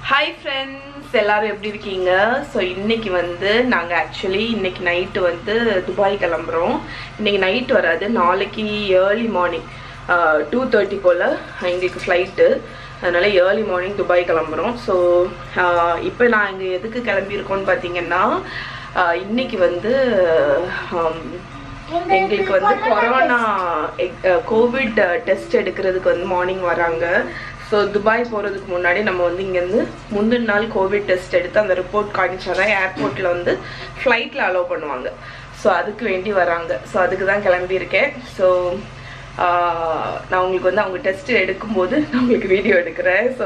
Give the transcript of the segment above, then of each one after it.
Hi friends எல்லாரும் எப்படி இருக்கீங்க ஸோ இன்னைக்கு வந்து நாங்கள் ஆக்சுவலி இன்னைக்கு நைட்டு வந்து துபாய் கிளம்புறோம் இன்னைக்கு நைட் வராது நாளைக்கு ஏர்லி மார்னிங் டூ தேர்ட்டி போல் எங்களுக்கு ஃப்ளைட்டு அதனால ஏர்லி மார்னிங் துபாய் கிளம்புறோம் ஸோ இப்போ நான் இங்கே எதுக்கு கிளம்பியிருக்கோன்னு பார்த்தீங்கன்னா ஆஹ் இன்னைக்கு வந்து ஆம், எங்களுக்கு வந்து கொரோனா கோவிட் டெஸ்ட் எடுக்கிறதுக்கு வந்து மார்னிங் வராங்க ஸோ துபாய் போகிறதுக்கு முன்னாடி நம்ம வந்து இங்கேருந்து முந்தின நாள் கோவிட் டெஸ்ட் எடுத்து அந்த ரிப்போர்ட் காணிச்சாதான் ஏர்போர்ட்டில் வந்து ஃப்ளைட்டில் அலோவ் பண்ணுவாங்க ஸோ அதுக்கு வேண்டி வராங்க ஸோ அதுக்கு தான் கிளம்பியிருக்கேன் ஸோ நான் உங்களுக்கு வந்து அவங்க டெஸ்ட் எடுக்கும்போது நான் உங்களுக்கு வீடியோ எடுக்கிறேன் ஸோ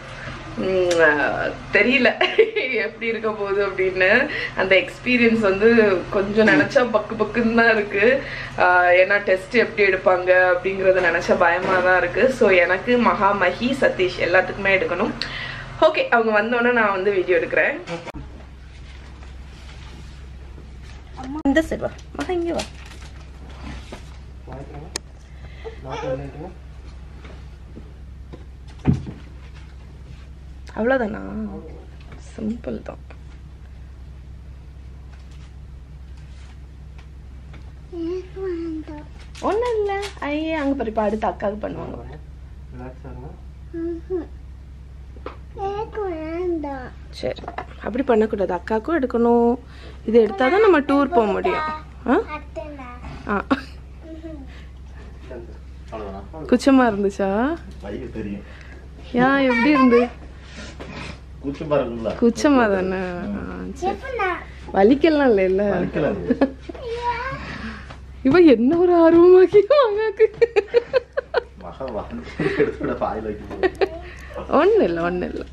தெரியல எப்படி இருக்க போகுது அப்படின்னு அந்த எக்ஸ்பீரியன்ஸ் வந்து கொஞ்சம் நினச்சா பக்கு பக்குன்னு தான் இருக்குது ஏன்னா டெஸ்ட் எப்படி எடுப்பாங்க அப்படிங்கிறத நினச்சா பயமாக தான் இருக்குது ஸோ எனக்கு மகா மஹி சதீஷ் எல்லாத்துக்குமே எடுக்கணும் ஓகே அவங்க வந்தோடனே நான் வந்து வீடியோ எடுக்கிறேன் இந்த சைடு வா மகா இங்கே வா அவ்வளோதானா சிம்பிள் தான் ஒன்றும் இல்லை ஐயே அங்கே பாரு இப்போ அடுத்து அக்காவுக்கு பண்ணுவாங்க சரி அப்படி பண்ணக்கூடாது அக்காவுக்கும் எடுக்கணும் இது எடுத்தால் தான் நம்ம டூர் போக முடியும் ஆ ஆ குச்சமாக இருந்துச்சா பைக்கு தெரியும் ஏன் எப்படி இருந்து கூச்சமா இருக்கும்ல குச்சமாக தானே ஆ, சரி வலிக்கலாம் இல்லைல்ல வலிக்கல அது. இவ என்ன ஒரு ஆர்வமாக்கி அக்காக்கு மகன் வந்து எடுத்து விட வாயில வைக்கும் போது. ஒன்றும் இல்லை ஒன்றும் இல்லை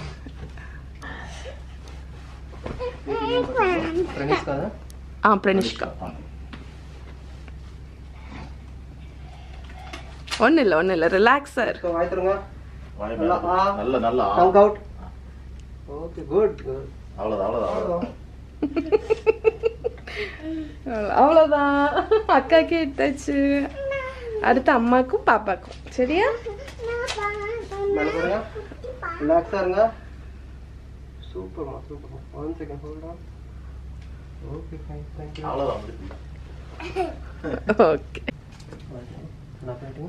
ஆ பிரனிஷ்கா ஒன்றும் இல்லை ஒன்றும் இல்லை ரிலாக்ஸாக இருக்கு வாய் மேல நல்ல நல்ல ஆ. Tongue out. Okay, good, good. அவ்வளவுதான் அவ்வளவுதான் அவ்வளவுதான் அவ்வளோதான் அக்காக்கே எடுத்தாச்சு அடுத்து அம்மாக்கும் பாப்பாக்கும் சரியா மேல பாருங்க. Relax ஆ இருங்க. Super மா, super மா. One second, hold on. Okay, fine, thank you. அவ்வளவுதான் முடிஞ்சு. ஓகே என்ன பண்ணிட்டீங்க?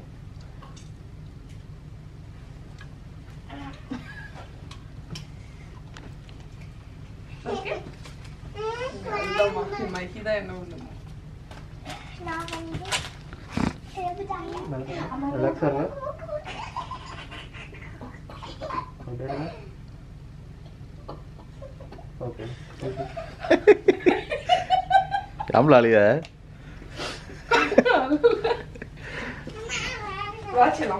மேல பாருங்க. Relax ஆ இருங்க. அப்படியே இருங்க. Okay, thank you. நம்மளாலிய வாச்சலாம்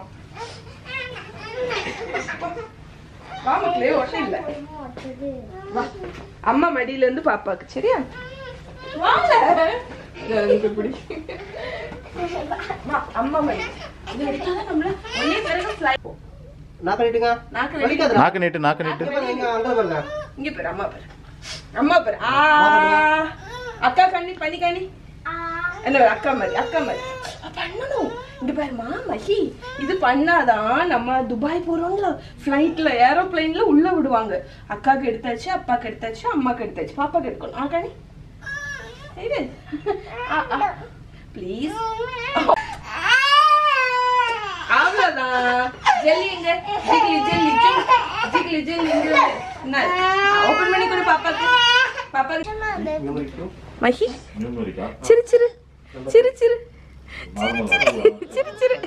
வா மக்களே ஒன்றும் இல்லை வா அம்மா மடியில இருந்து பாப்பாக்கு சரியா வாங்க எனக்கு இப்படி வா அம்மா மடி இது எடுத்தாதான் நம்மள ஒன்னே பிறகு flight. நான் பண்ணிட்டுங்க நாக்கு வெளிய- வலிக்காதுடா. நாக்கு நீட்டு நாக்கு நீட்டு இங்க பாருங்க, இங்க அங்க பாருங்க. இங்க பாரு அம்மா பாரு அம்மா பாரு ஆ அக்கா கண்ணி பண்ணி கண்ணி என்ன பாரு, அக்கா மாதிரி அக்கா மாதிரி அ, பண்ணணும் இங்க பாருமா மஹி இது பண்ணாதான் நம்ம துபாய் போறோம்ல ஃப்ளைட்ல ஏரோப்ளைன்ல உள்ள விடுவாங்க அக்காக்கு எடுத்தாச்சு அப்பாக்கு எடுத்தாச்சு அம்மாக்கு எடுத்தாச்சு பாப்பாக்கு எடுக்கணும் ஆ கண்ணி இரு ப்ளீஸ் அவ்வளவுதான் ஜெல்லி எங்க ஜிகிலி ஜெல்லி ஜிகிலி ஜெல்லி இங்க ஓபன் பண்ணி கொடு பாப்பாக்கு பாப்பாக்கு இங்க முடிக்கும். மஹி நியூமரிக்கா சிரி சிரி சிரி சிரி நார்மல் சிரி சிரி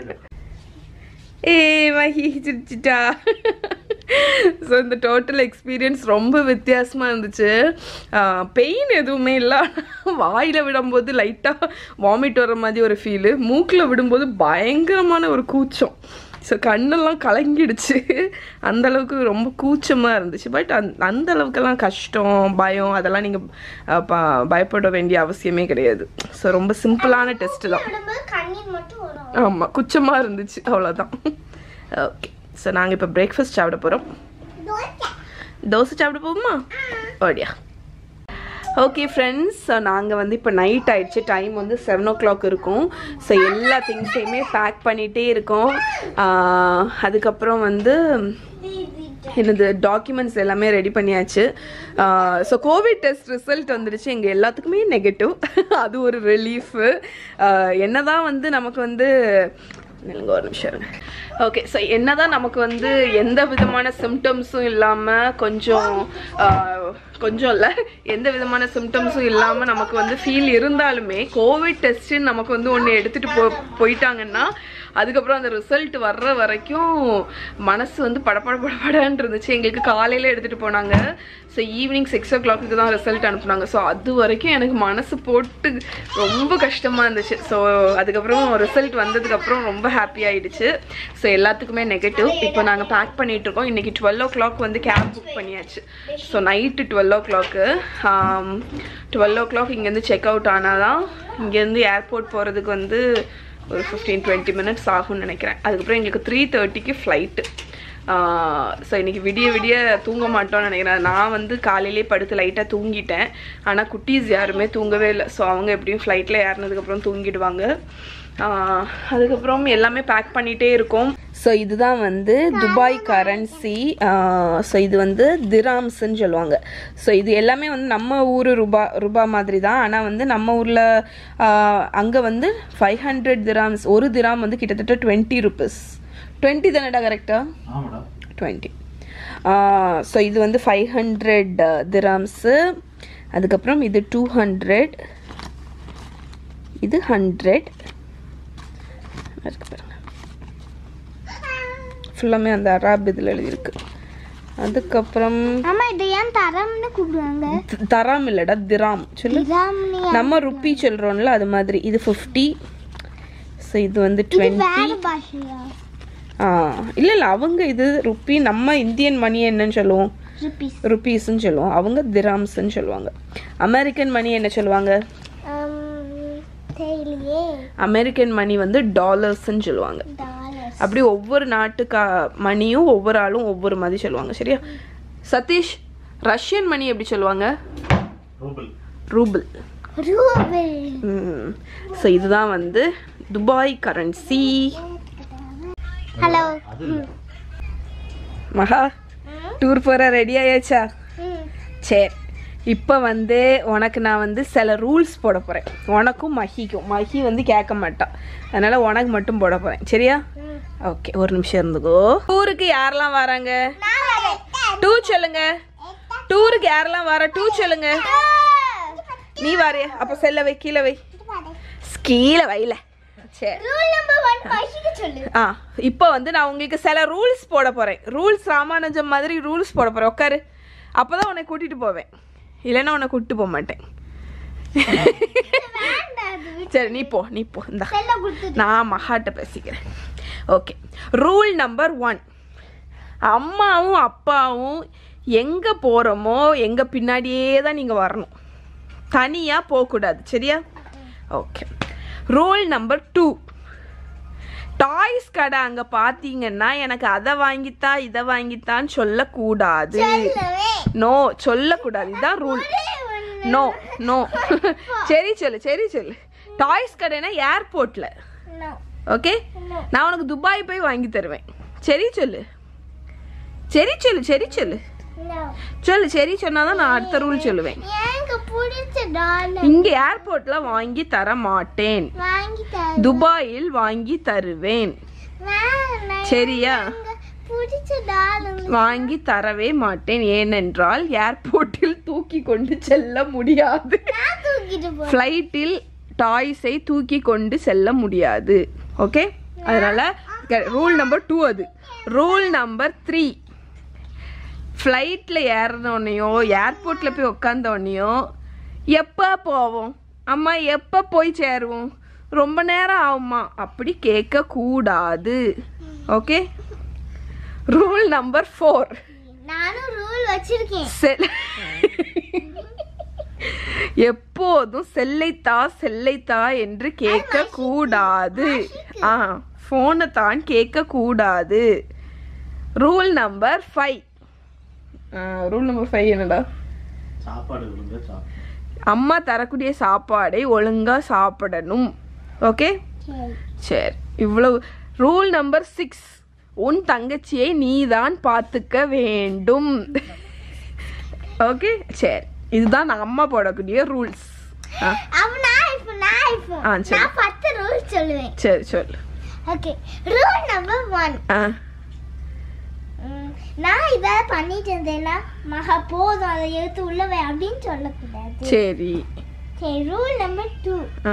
ஏ மஹி சிரிச்சிட்டா ஸோ இந்த டோட்டல் எக்ஸ்பீரியன்ஸ் ரொம்ப வித்தியாசமாக இருந்துச்சு பெயின் எதுவுமே இல்லை வாயில் விடும்போது லைட்டாக வாமிட் வர மாதிரி ஒரு ஃபீலு மூக்கில் விடும்போது பயங்கரமான ஒரு கூச்சம் ஸோ கண்ணெல்லாம் கலங்கிடுச்சு அந்த அளவுக்கு ரொம்ப கூச்சமாக இருந்துச்சு பட் அந் அந்த அளவுக்கெல்லாம் கஷ்டம் பயம் அதெல்லாம் நீங்கள் பயப்பட வேண்டிய அவசியமே கிடையாது ஸோ ரொம்ப சிம்பிளான டெஸ்ட்டு தான் விடும்போது கண்ணீர் மட்டும் வரும் ஆமாம் குச்சமாக இருந்துச்சு அவ்வளோதான் ஓகே ஸோ நாங்கள் இப்போ பிரேக்ஃபாஸ்ட் சாப்பிட போகிறோம் தோசை தோசை சாப்பிட போகுமா ஓடியா ஓகே ஃப்ரெண்ட்ஸ் நாங்கள் வந்து இப்போ நைட் ஆயிடுச்சு டைம் வந்து செவன் ஓ கிளாக் இருக்கும் ஸோ எல்லா திங்ஸையுமே பேக் பண்ணிகிட்டே இருக்கோம் ஆஹ் அதுக்கப்புறம் வந்து இது எனது டாக்குமெண்ட்ஸ் எல்லாமே ரெடி பண்ணியாச்சு ஸோ கோவிட் டெஸ்ட் ரிசல்ட் வந்துடுச்சு எங்கள் எல்லாத்துக்குமே நெகட்டிவ் அது ஒரு ரிலீஃபு என்னதான் வந்து நமக்கு வந்து நில்லுங்க ஒரு நிமிஷம் இருங்க ஓகே ஸோ என்னதான் நமக்கு வந்து எந்த விதமான சிம்டம்ஸும் இல்லாமல் கொஞ்சம் ஆஹ், கொஞ்சம் இல்லை எந்த விதமான சிம்டம்ஸும் இல்லாமல் நமக்கு வந்து ஃபீல் இருந்தாலுமே கோவிட் டெஸ்ட்டு நமக்கு வந்து ஒன்று எடுத்துகிட்டு போ போயிட்டாங்கன்னா அதுக்கப்புறம் அந்த ரிசல்ட் வர்ற வரைக்கும் மனசு வந்து படபட படபடன்னு இருந்துச்சு எங்களுக்கு காலையில் எடுத்துகிட்டு போனாங்க so evening six o'clock தான் ரிசல்ட் அனுப்புனாங்க ஸோ அது வரைக்கும் எனக்கு மனசு போட்டு ரொம்ப கஷ்டமாக இருந்துச்சு ஸோ அதுக்கப்புறம் ரிசல்ட் வந்ததுக்கப்புறம் ரொம்ப ஹாப்பி ஆயிடுச்சு ஸோ எல்லாத்துக்குமே நெகட்டிவ் இப்போ நாங்கள் பேக் பண்ணிட்டு இருக்கோம் இன்னைக்கு டுவெல் ஓ கிளாக் வந்து கேப் புக் பண்ணியாச்சு so night twelve o'clock twelve o'clock இங்கேருந்து செக் அவுட் ஆனால் தான் இங்கேருந்து ஏர்போர்ட் போகிறதுக்கு வந்து ஒரு ஃபிஃப்டீன் டுவெண்ட்டி மினிட்ஸ் ஆகும்னு நினைக்கிறேன் அதுக்கப்புறம் எங்களுக்கு த்ரீ தேர்ட்டிக்கு ஃப்ளைட்டு ஸோ இன்னைக்கு விடிய விடிய தூங்க மாட்டோம்னு நினைக்கிறேன் நான் வந்து காலையிலே படுத்து லைட்டாக தூங்கிட்டேன் ஆனால் குட்டீஸ் யாருமே தூங்கவே இல்லை ஸோ அவங்க எப்படியும் ஃப்ளைட்டில் ஏறினதுக்கப்புறம் தூங்கிடுவாங்க ஆஹ் அதுக்கப்புறம் எல்லாமே பேக் பண்ணிகிட்டே இருக்கோம் ஸோ இதுதான் வந்து துபாய் கரன்சி ஸோ இது வந்து திராம்ஸ்ன்னு சொல்லுவாங்க ஸோ இது எல்லாமே வந்து நம்ம ஊர் ரூபா ரூபா மாதிரி தான் ஆனால் வந்து நம்ம ஊரில் அங்கே வந்து ஃபைவ் ஹண்ட்ரட் திராம்ஸ் ஒரு திராம் வந்து கிட்டத்தட்ட டுவெண்ட்டி ருபீஸ் டுவெண்ட்டி தானடா கரெக்டா ஆமாடா டுவெண்ட்டி ஸோ இது வந்து ஃபைவ் ஹண்ட்ரட் திராம்ஸு அதுக்கப்புறம் இது டூ ஹண்ட்ரட் இது ஹண்ட்ரட் இருக்கு பாருங்க ஃபுல்லாமே அந்த அராப் இதில் எழுதியிருக்கு அதுக்கப்புறம் ஆமா இது ஏன் தரம்னு கூப்பிடுவாங்க த- தராம் இல்லடா திராம் சொல்லு திராம்னு நம்ம ருப்பி சொல்கிறோம்ல அது மாதிரி இது ஃபிஃப்டி ஸோ இது வந்து இது டுவெண்ட்டி வேற பாஷையா ஆ இல்லை இல்லை அவங்க இது ருப்பி நம்ம இந்தியன் மணி என்னன்னு சொல்லுவோம் ருபீஸ் ருப்பீஸ்ன்னு சொல்லுவோம் அவங்க திராம்ஸ்ன்னு சொல்லுவாங்க அமெரிக்கன் மணி என்ன சொல்லுவாங்க தெரியலையே அமெரிக்கன் மணி வந்து டாலர்ஸ்ன்னு சொல்லுவாங்க டாலர்ஸ் அப்படி ஒவ்வொரு நாட்டுக்கா மணியும் ஒவ்வொரு ஆளும் ஒவ்வொரு மாதிரி சொல்லுவாங்க சரியா சதீஷ் ரஷ்யன் மணி எப்படி சொல்லுவாங்க ரூபிள் ரூபிள் ரூபிள் ஸோ இதுதான் வந்து துபாய் கரன்சி ஹலோ அது இல்ல. மகா டூர் போகிற ரெடி ஆயாச்சா சரி இப்போ வந்து உனக்கு நான் வந்து சில ரூல்ஸ் போட போகிறேன் உனக்கும் மஹிக்கும் மஹி வந்து கேட்க மாட்டான் அதனால் உனக்கு மட்டும் போட போகிறேன் சரியா ஓகே ஒரு நிமிஷம் இருந்துக்கோ டூருக்கு யாரெல்லாம் வராங்க டூ சொல்லுங்க டூருக்கு யாரெல்லாம் வர டூ சொல்லுங்க நீ வாரியா அப்போ செல்ல வை கீழே வை கீழே வைல சரி ரூல் நம்பர் 1 பைசிக்கு சொல்லு ஆ இப்போ வந்து நான் உங்களுக்கு சில ரூல்ஸ் போட போகிறேன் ரூல்ஸ் ராமானுஜம் மாதிரி ரூல்ஸ் போட போகிறேன் உட்காரு அப்போ தான் உன்னை கூட்டிகிட்டு போவேன் இல்லைன்னா உன்னை கூட்டிட்டு போக மாட்டேன் வேண்டாம் அது சரி நீ போ நீ போ இந்தா செல்ல கொடுத்துட்டு நான் மகாட்ட பேசிக்கிறேன் ஓகே ரூல் நம்பர் ஒன் அம்மாவும் அப்பாவும் எங்கே போகிறோமோ எங்கள் பின்னாடியே தான் நீங்கள் வரணும் தனியாக போகக்கூடாது சரியா okay rule number two toys கடை அங்கே பார்த்தீங்கன்னா எனக்கு அதை வாங்கித்தா இதை வாங்கித்தான்னு சொல்லக்கூடாது சொல்லவே நோ சொல்லக்கூடாது இதுதான் ரூல் நோ நோ சரி சொல்லு சரி சொல்லு டாய்ஸ் கடைனா ஏர்போர்ட்டில் நோ ஓகே நான் உனக்கு துபாய் போய் வாங்கி தருவேன் சரி சொல்லு சரி சொல்லு சரி சொல்லு நோ சொல்லு சரி சொன்னாதான் நான் அடுத்த ரூல் சொல்லுவேன் எனக்கு பிடிச்ச டாலர் இங்க ஏர்போர்ட்ல வாங்கி தர மாட்டேன் வாங்கி தர துபாயில் வாங்கி தருவேன் வேணாம் சரியா எனக்கு பிடிச்ச டாலர் வாங்கி தரவே மாட்டேன் ஏனென்றால் ஏர்போர்ட்டில் தூக்கி கொண்டு செல்ல முடியாது நான் தூக்கிட்டு போ ஃப்ளைட்டில் டாய்ஸை தூக்கி கொண்டு செல்ல முடியாது ஓகே அதனால ரூல் நம்பர் டூ அது ரூல் நம்பர் த்ரீ ஃப்ளைட்டில் ஏறினோடனையோ ஏர்போர்ட்டில் போய் உட்காந்தோடனையோ எப்போ போவோம் அம்மா எப்போ போய் சேருவோம் ரொம்ப நேரம் ஆகுமா அப்படி கேட்கக்கூடாது ஓகே ரூல் நம்பர் ஃபோர் நானும் ரூல் வச்சிருக்கேன் செல் எப்போதும் செல்லைத்தா செல்லைத்தா என்று கேட்க கூடாது ஆ ஃபோனை தான் கேட்க கூடாது rule number five rule number five என்னடா சாப்பாடு ஒழுங்கா சாப்பிடு அம்மா தரக்கூடிய சாப்பாடை ஒழுங்கா சாப்பிடணும் ஓகே சரி சரி இவ்வளவு ரூல் நம்பர் சிக்ஸ் உன் தங்கச்சியை நீதான் பார்த்துக்க வேண்டும் ஓகே சரி இதுதான் நான் அம்மா போடக்கூடிய ரூல்ஸ் அப்ப நான் இப்போ நான் இப்போ ஆ, சரி. நான் பத்து ரூல் சொல்லுவேன் சரி சொல்லு ஓகே ரூல் நம்பர் ஒன் ஆ நான் இதை பண்ணிட்டு இருந்தேன்னா மகா போதும் அதை எடுத்து உள்ள வை அப்படின்னு சொல்லக்கூடாது சரி சரி ரூல் நம்பர் டூ ஆ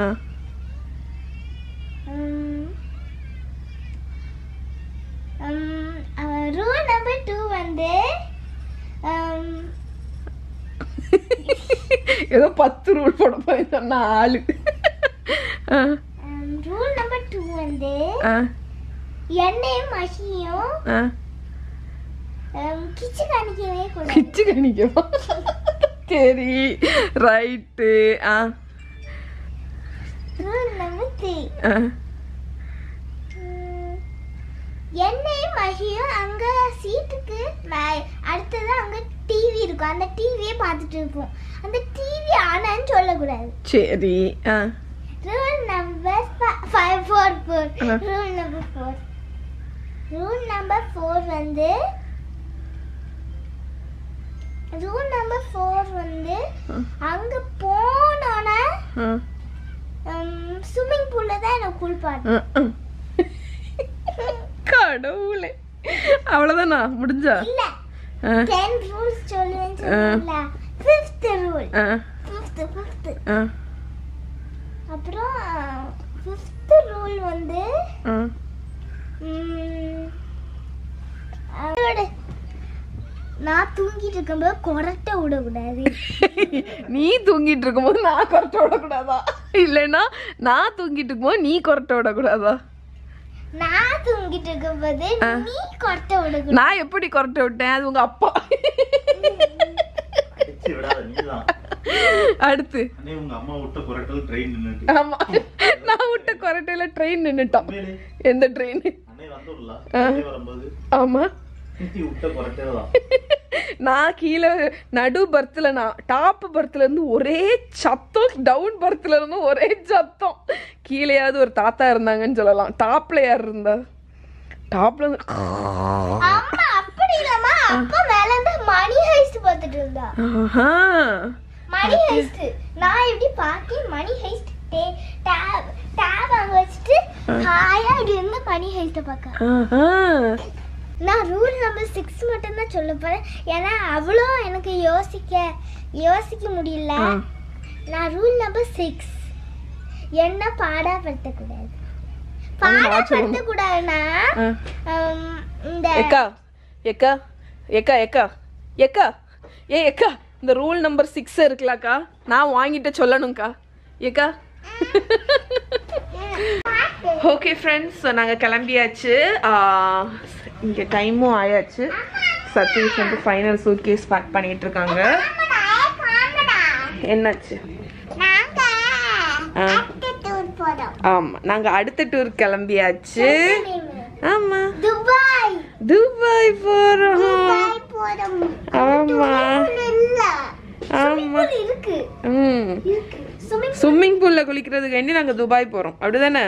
ரூல் நம்பர் டூ வந்து um, ஏதோ பத்து ரூல் போட போய் சொன்ன ஆளு ஆ um, ரூல் நம்பர் டூ வந்து ஆ எண்ணெயும் மசியும் ஆ கிச்சு காணிக்கவே கூடாது கிச்சு கணிக்கவா சரி ரைட்டு ஆ ரூல் நம்பர் த்ரீ ஆ எண்ணெயும் மகியும் அங்க சீட்டுக்கு மே- அடுத்தது அங்க டிவி இருக்கும் அந்த டிவியை பார்த்துட்டு இருப்போம் அந்த டிவி ஆனான்னு சொல்லக்கூடாது சரி ஆ rule number five four four ஆ. Rule number four rule number four வந்து ரூல் நம்பர் ஃபோர் வந்து ஆ. அங்க போனோன்னே ஆ ஸ்விம்மிங் பூல்ல தான் எனக்கு குளிப்பாட்டு ம், ம். கடவுளே அவ்வளவுதானா முடிஞ்சா இல்ல ஆ, டென் ரூல்ஸ் சொல்லுவேன்னு சொன்னீங்களா ஃபிஃப்த் ரூல் ஆ, ஃபிஃப்த் ஃபிஃப்த் ஆ, அப்புறம் ஃபிஃப்த் ரூல் வந்து ஆ. ம், அதோட நான் தூங்கிட்டு இருக்கும்போது கொரட்டை விடக்கூடாது நீ தூங்கிட்டு இருக்கும்போது நான் கொரட்டை விடக்கூடாதா இல்லைன்னா நான் தூங்கிட்டு இருக்கும்போது நீ கொரட்டை விடக்கூடாதா நான் தூங்கிட்டு இருக்கும்போது ஆ. நீ கொரட்டை விடக்கூடாது நான் எப்படி கொரட்டை விட்டேன் அது உங்க அப்பா அடிச்சு விடாத நீதான் அடுத்து அண்ணே உங்க அம்மா விட்ட குரட்டல் ட்ரெயின் நின்னுட்டு ஆமா நான் விட்ட கொரட்டையில ட்ரெயின் நின்னுட்டான் உண்மையிலே எந்த ட்ரெயின் அண்ணே வந்துடல ஆ. அண்ணே வரும்போது ஆமா நீ விட்ட குரட்டே தான் நான் கீழே நடு பர்த்ல நான் டாப் பர்த்ல இருந்து ஒரே சத்தம் டவுன் பர்த்ல இருந்து ஒரே சத்தம் கீழேயாவது ஒரு தாத்தா இருந்தாங்கன்னு சொல்லலாம் டாப்ல யார் இருந்தா டாப்ல இருந்து அம்மா அப்படி இல்லம்மா அப்பா மேல இருந்து மணி ஹைஸ்ட் பார்த்துட்டு இருந்தா ஆஹா. மணி ஹைஸ்ட் நான் இப்படி பாக்கி மணி ஹைஸ்ட் டேப் டேப் அங்க வச்சுட்டு ஹாயா இப்படி இருந்து மணி ஹைஸ்ட பார்க்க ஆஹா. நான் ரூல் நம்பர் சிக்ஸ் மட்டும் தான் சொல்ல போறேன் ஏன்னா அவ்வளோ எனக்கு யோசிக்க யோசிக்க முடியல ஆ. நான் ரூல் நம்பர் சிக்ஸ் என்ன பாடாப்படுத்தக்கூடாது அது நான் பாடாப்படுத்தக்கூடாதுன்னா ஆ. ஹம், இந்த எக்கா எக்கா எக்கா எக்கா எக்கா ஏ எக்கா இந்த ரூல் நம்பர் சிக்ஸ் இருக்குல்லக்கா நான் வாங்கிட்ட சொல்லணும்க்கா ஏக்கா ஓகே ஃப்ரெண்ட்ஸ் நாங்கள் கிளம்பியாச்சு இங்கே டைமும் ஆயாச்சு சதீஷ் வந்து ஃபைனல் சூட் கேஸ் பேக் பண்ணிட்டு இருக்காங்க என்னாச்சு நாங்க ஆ. அடுத்த டூர் போறோம் ஆமாம் நாங்கள் அடுத்த டூர் கிளம்பியாச்சு ஆமாம் துபாய் துபாய் போகிறோம் துபாய் போறோம் ஆமா இல்ல ஆமா pool இருக்கு ம் இருக்கு ஸ்விமிங் ஸ்விம்மிங் பூல்ல குளிக்கிறதுக்கு வேண்டி நாங்க துபாய் போறோம் அப்படிதானே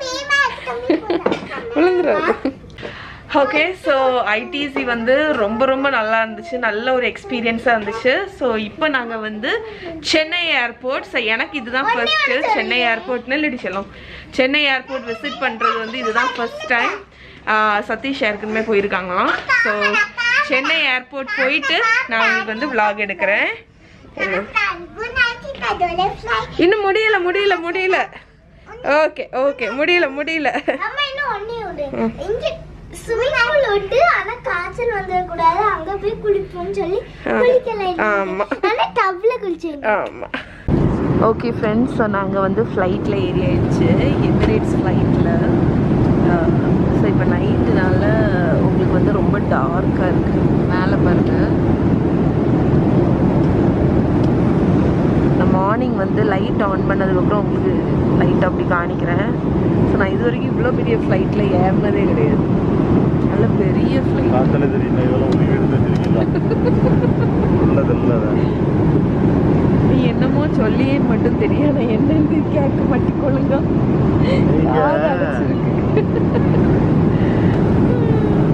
விழுந்துடாது ஓகே ஸோ ஐடிசி வந்து ரொம்ப ரொம்ப நல்லா இருந்துச்சு நல்ல ஒரு எக்ஸ்பீரியன்ஸாக இருந்துச்சு ஸோ இப்போ நாங்கள் வந்து சென்னை ஏர்போர்ட் ஸோ எனக்கு இதுதான் ஃபர்ஸ்ட்டு சென்னை ஏர்போர்ட்னு இல்லடி செல்லும் சென்னை ஏர்போர்ட் விசிட் பண்ணுறது வந்து இதுதான் ஃபர்ஸ்ட் டைம் சதீஷ் ஏற்கனவே போயிருக்காங்களாம் ஸோ சென்னை ஏர்போர்ட் போயிட்டு நான் உங்களுக்கு வந்து vlog எடுக்கிறேன் இன்னும் முடியல முடியல முடியல ஓகே ஓகே முடியல முடியல அம்மா இன்னும் ஒண்ணே உண்டு இங்க ஸ்விமிங் பூல் உண்டு ஆனா காய்ச்சல் வந்துடக்கூடாது அங்க போய் குளிப்போம்னு சொல்லி குளிக்கல ஆமா. ஆனா டப்ல குளிச்சேன் ஆமாம் ஓகே ஃப்ரெண்ட்ஸ் ஸோ நாங்கள் வந்து ஃப்ளைட்டில் ஏறி ஆயிடுச்சு எமிரேட்ஸ் ஃப்ளைட்டில் ஸோ இப்போ நைட்டுனால உங்களுக்கு வந்து ரொம்ப டார்க்காக இருக்குது மேலே பாருங்க நான் மார்னிங் வந்து லைட் ஆன் பண்ணதுக்கப்புறம் உங்களுக்கு லைட் அப்படி காணிக்கிறேன் ஸோ நான் இது வரைக்கும் இவ்வளோ பெரிய ஃப்ளைட்டில் ஏறினதே கிடையாது நல்ல பெரிய ஃப்ளைட் காத்துல தெரியல இதெல்லாம் ஒரு வீடு தெரியுங்களா உள்ளதில்ல நீ என்னமோ சொல்லியே மட்டும் தெரியாத என்னன்னு கேட்க மாட்டிக்கொள்ளுங்க காது அடைச்சிருக்கு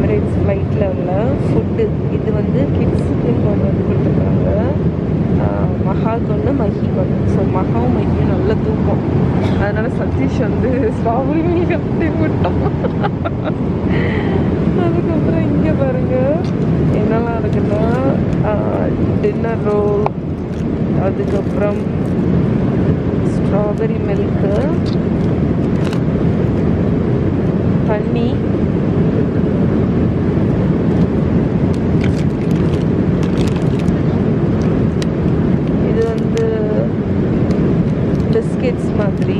எமிரேட்ஸ் ஃப்ளைட்டில் உள்ள ஃபுட்டு இது வந்து கிட்ஸுக்கு கொண்டு வந்து கொடுத்துருக்காங்க ஆஹ் மகாவுக்கு ஒன்று மஹிக்கு ஒன்று ஸோ மகாவும் மஹியும் நல்ல தூக்கம் அதனால சதீஷ் வந்து ஸ்ட்ராபெரி மில்க் அப்படி விட்டோம் அதுக்கப்புறம் இங்கே பாருங்க என்னெல்லாம் இருக்குன்னா டின்னர் ரோல் அதுக்கப்புறம் ஸ்ட்ராபெரி மில்க்கு தண்ணி இது வந்து பிஸ்கெட்ஸ் மாதிரி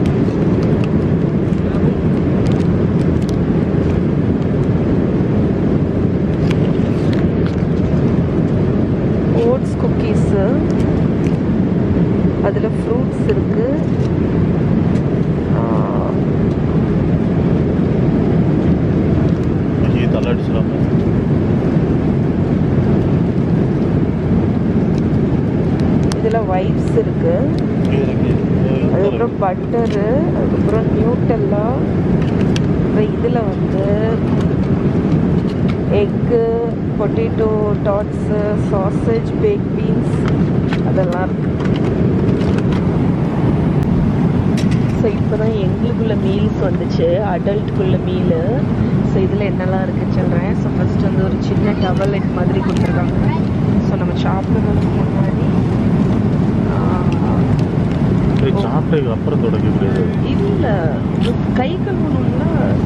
ஓட்ஸ் குக்கீஸு அதில் ஃப்ரூட்ஸ் இருக்குது மகி தலை அடிச்சிடாம இதில் வைப்ஸ் இருக்குது அதுக்கப்புறம் பட்டரு அதுக்கப்புறம் நியூட்டெல்லா அப்புறம் இதில் வந்து egg potato tots sausage baked beans அதெல்லாம் இருக்கு ஸோ இப்போ தான் எங்களுக்குள்ள மீல்ஸ் வந்துச்சு அடல்ட்டுக்குள்ள மீலு ஸோ இதில் என்னெல்லாம் இருக்குன்னு சொல்கிறேன் ஸோ ஃபஸ்ட் வந்து ஒரு சின்ன டவலெட் மாதிரி கொடுத்துருக்காங்க ஸோ நம்ம சாப்பிட்றதுக்கு முன்னாடி ஆஹ், சாப்பிட்டதுக்கு அப்புறம் தொடக்க முடியாது இல்ல இது கை கழுவணும்ல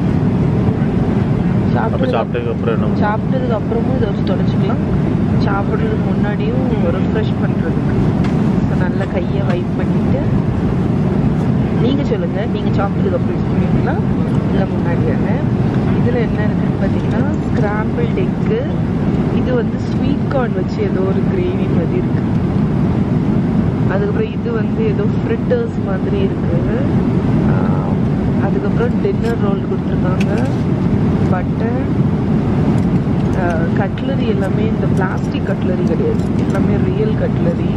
அப்போ சாப்பிட்டு சாப்பிட்டதுக்கு அப்புறம் என்ன சாப்பிட்டதுக்கு அப்புறமும் இதை வச்சு தொடச்சிக்கலாம் சாப்பிட்றதுக்கு முன்னாடியும் ரிஃப்ரெஷ் பண்ணுறதுக்கு ஸோ நல்லா கையை வைப் பண்ணிட்டு நீங்கள் சொல்லுங்கள் நீங்கள் சாப்பிட்டதுக்கு அப்புறம் யூஸ் பண்ணுவீங்களா இல்லை முன்னாடியான இதில் என்ன இருக்குன்னு பார்த்தீங்கன்னா ஸ்கிராம்பிள்ட் எக்கு இது வந்து ஸ்வீட் கார்ன் வச்சு ஏதோ ஒரு கிரேவி மாதிரி இருக்கு அதுக்கப்புறம் இது வந்து ஏதோ ஃப்ரிட்டர்ஸ் மாதிரி இருக்கு ஆஹ் அதுக்கப்புறம் டின்னர் ரோல் கொடுத்துருக்காங்க பட்டர் கட்லரி எல்லாமே இந்த பிளாஸ்டிக் கட்லரி கிடையாது எல்லாமே ரியல் கட்லரி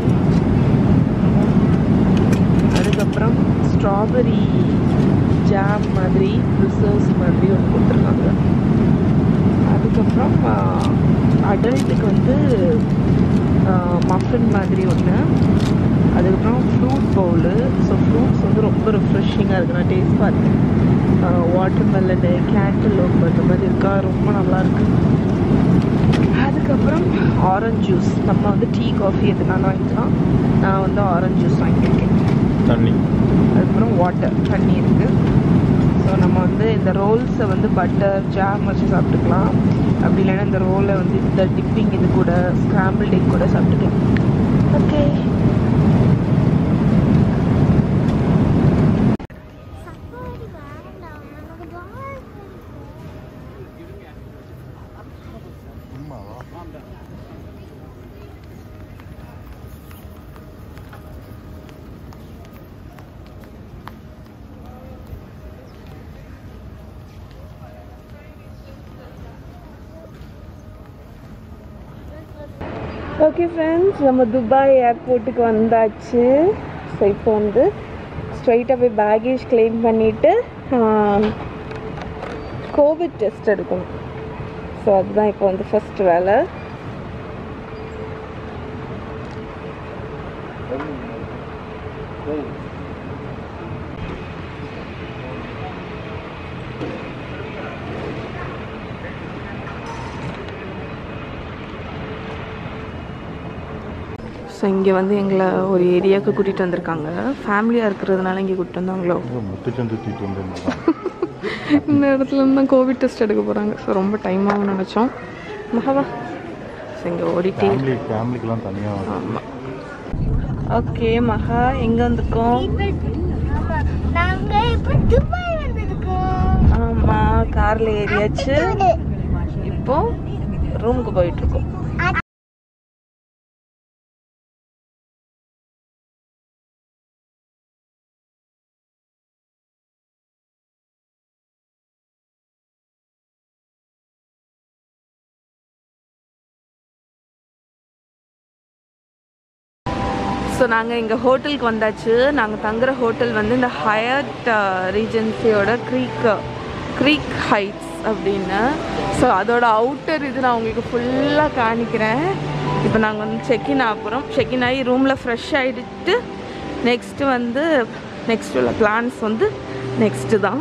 அதுக்கப்புறம் ஸ்ட்ராபெரி ஜாம் மாதிரி ரிசர்வ்ஸ் மாதிரி ஒன்று கொடுத்துருக்காங்க அதுக்கப்புறம் அடல்ட்டுக்கு வந்து மஃபின் மாதிரி ஒன்று அதுக்கப்புறம் ஃப்ரூட் பவுலு ஸோ ஃப்ரூட்ஸ் வந்து ரொம்ப ரிஃப்ரெஷிங்காக இருக்குது நான் டேஸ்ட் பார்த்தேன் வாட்டர் மெலனு கேண்டலோப் அந்த மாதிரி இருக்கா ரொம்ப நல்லா இருக்கு அதுக்கப்புறம் ஆரஞ்சு ஜூஸ் நம்ம வந்து டீ காஃபி எதுனாலும் வாங்கிக்கலாம் நான் வந்து ஆரஞ்சு ஜூஸ் வாங்கியிருக்கேன் தண்ணி அதுக்கப்புறம் வாட்டர் தண்ணி இருக்குது ஸோ நம்ம வந்து இந்த ரோல்ஸை வந்து பட்டர் ஜாம் வச்சு சாப்பிட்டுக்கலாம் அப்படி இல்லைன்னா இந்த ரோலை வந்து இந்த டிப்பிங் இது கூட ஸ்கிராம்பிள் எக் கூட சாப்பிட்டுக்கலாம் ஓகே சப்பாத்தி வேண்டாம் எனக்கு பால் ஓகே ஃப்ரெண்ட்ஸ் நம்ம துபாய் ஏர்போர்ட்டுக்கு வந்தாச்சு ஸோ இப்போ வந்து ஸ்ட்ரைட்டாக போய் பேகேஜ் கிளைம் பண்ணிவிட்டு கோவிட் டெஸ்ட் எடுக்கணும் ஸோ அதுதான் இப்போ வந்து ஃபஸ்ட் வேலை ஸோ இங்கே வந்து எங்களை ஒரு ஏரியாவுக்கு கூட்டிகிட்டு வந்திருக்காங்க ஃபேமிலியாக இருக்கிறதுனால இங்கே கூட்டிட்டு வந்தாங்களோ முத்துச்சந்து தூக்கிட்டு வந்துருந்தான் இந்த இடத்துல இருந்து தான் கோவிட் டெஸ்ட் எடுக்க போகிறாங்க ஸோ ரொம்ப டைம் ஆகும் நினச்சோம் மகவா ஸோ இங்கே ஓடிட்டே ஃபேமிலி ஃபேமிலிக்கெல்லாம் தனியாக ஆமாம் ஓகே மகா எங்கே வந்திருக்கோம் ஆமா நாங்க இப்ப துபாய் வந்திருக்கோம் ஆமாம் காரில் ஏறியாச்சு இப்போ ரூமுக்கு போயிட்டுருக்கோம் ஸோ நாங்கள் இங்கே ஹோட்டலுக்கு வந்தாச்சு நாங்கள் தங்குற ஹோட்டல் வந்து இந்த ஹயட் ரீஜென்சியோட க்ரீக் க்ரீக் ஹைட்ஸ் அப்படின்னு ஸோ அதோட அவுட்டர் இது நான் உங்களுக்கு ஃபுல்லாக காணிக்கிறேன் இப்போ நாங்கள் வந்து செக்இன் ஆகிறோம் செக்இன் ஆகி ரூமில் ஃப்ரெஷ் ஆகிட்டு நெக்ஸ்ட்டு வந்து நெக்ஸ்ட் உள்ள பிளான்ஸ் வந்து நெக்ஸ்ட்டு தான்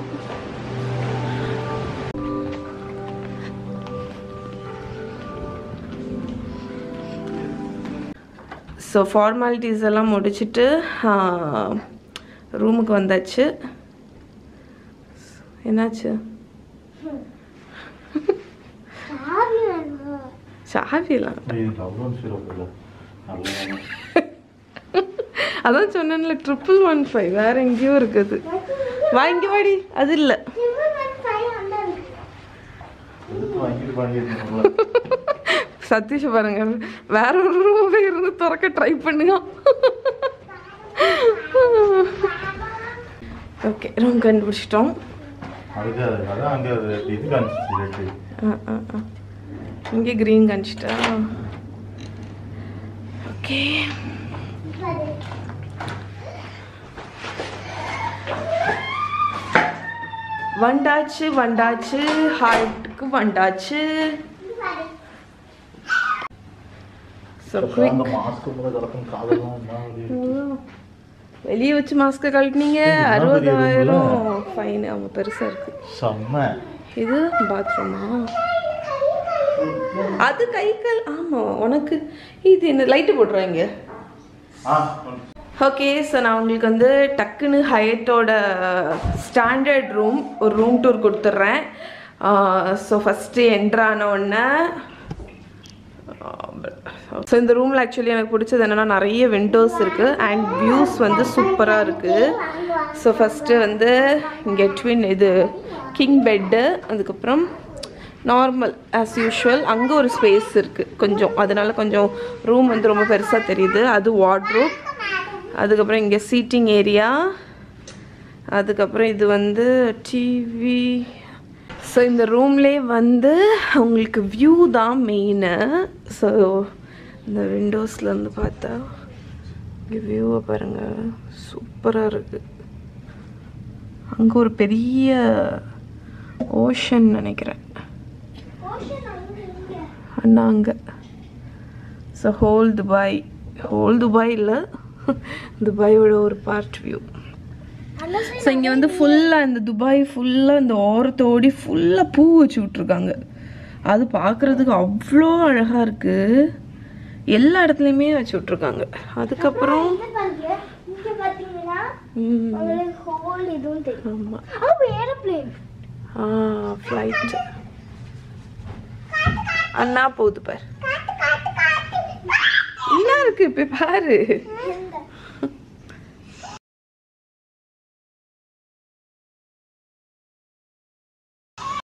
ஸோ ஃபார்மாலிட்டிஸ் எல்லாம் முடிச்சுட்டு ரூமுக்கு வந்தாச்சு என்னாச்சு சாவி வேணுமோ சாவியெல்லாம் இது அவ்வளோ சிறப்பு இல்லை நல்லா அதான் சொன்னேன்ல ட்ரிபிள் ஒன் ஃபைவ் வேற எங்கேயோ இருக்குது வாங்கி வாடி அது இல்லை எடுத்து வாங்கிட்டு பண்ணியிருந்தோம்ல சதீஷ் பாருங்க வேற ஒரு ரூமே இருந்து திறக்க ட்ரை பண்ணுங்க ஓகே ரூம் கண்டுபிடிச்சிட்டோம் அதுக்கு அது அதான் அங்கே அது இது காமிச்சிச்சு ரேட்டு ஆ, ஆ, ஆ. இங்கே க்ரீன் காமிச்சிட்டா ஓகே வண்டாச்சு வண்டாச்சு ஹார்ட்டுக்கு வண்டாச்சு ஸோ அந்த மாஸ்க் கூட கிடக்கும் காதெல்லாம் என்ன ஆகுது? வெளியே வச்சு மாஸ்க்கை கழட்டினீங்க இது என்ன பெரிய அறுபதாயிரம் room ஃபைன் ஆமாம் பெருசாக இருக்கு செம்ம இது பாத்ரூமா அது கை கால் ஆமாம் உனக்கு இது என்ன லைட்டு போட்டுருவாங்க ஆ ஓகே ஸோ நான் உங்களுக்கு வந்து டக்குன்னு ஹயட்டோட ஸ்டாண்டர்ட் ரூம் ஒரு ரூம் டூர் கொடுத்துட்றேன் ஸோ ஃபஸ்ட்டு என்ட்ரான உடனே ஸோ இந்த ரூமில் ஆக்சுவலி எனக்கு பிடிச்சது என்னென்னா நிறைய விண்டோஸ் இருக்குது அண்ட் வியூஸ் வந்து சூப்பராக இருக்குது ஸோ ஃபஸ்ட்டு வந்து இங்கே ட்வின் இது கிங் பெட்டு அதுக்கப்புறம் நார்மல் ஆஸ் யூஷுவல் அங்கே ஒரு ஸ்பேஸ் இருக்குது கொஞ்சம் அதனால கொஞ்சம் ரூம் வந்து ரொம்ப பெருசாக தெரியுது அது வார்ட்ரூப் அதுக்கப்புறம் இங்கே சீட்டிங் ஏரியா அதுக்கப்புறம் இது வந்து டிவி ஸோ இந்த ரூம்லேயே வந்து உங்களுக்கு வியூ தான் மெயினு ஸோ இந்த விண்டோஸ்லேருந்து பார்த்தா இங்கே வியூவை பாருங்கள் சூப்பராக இருக்குது அங்கே ஒரு பெரிய ஓஷன் நினைக்கிறேன் அண்ணா அங்கே so whole Dubai whole Dubai இல்லை துபாயோட ஒரு பார்ட் வியூ ஸோ இங்கே வந்து ஃபுல்லாக இந்த துபாய் ஃபுல்லாக இந்த ஓரத்தோடி ஃபுல்லாக பூ வச்சு விட்ருக்காங்க அது பார்க்குறதுக்கு அவ்வளோ அழகாக இருக்குது எல்லா இடத்துலையுமே வச்சு விட்ருக்காங்க அதுக்கப்புறம் இங்க பாத்தீங்கன்னா ம், உங்களுக்கு ஹோல் இதுவும் தெரியும் ஆமாம் அப்ப ஏரோப்ளேன் ஆ ஃப்ளைட் அண்ணா போகுது பாரு என்ன இருக்கு இப்போ பாரு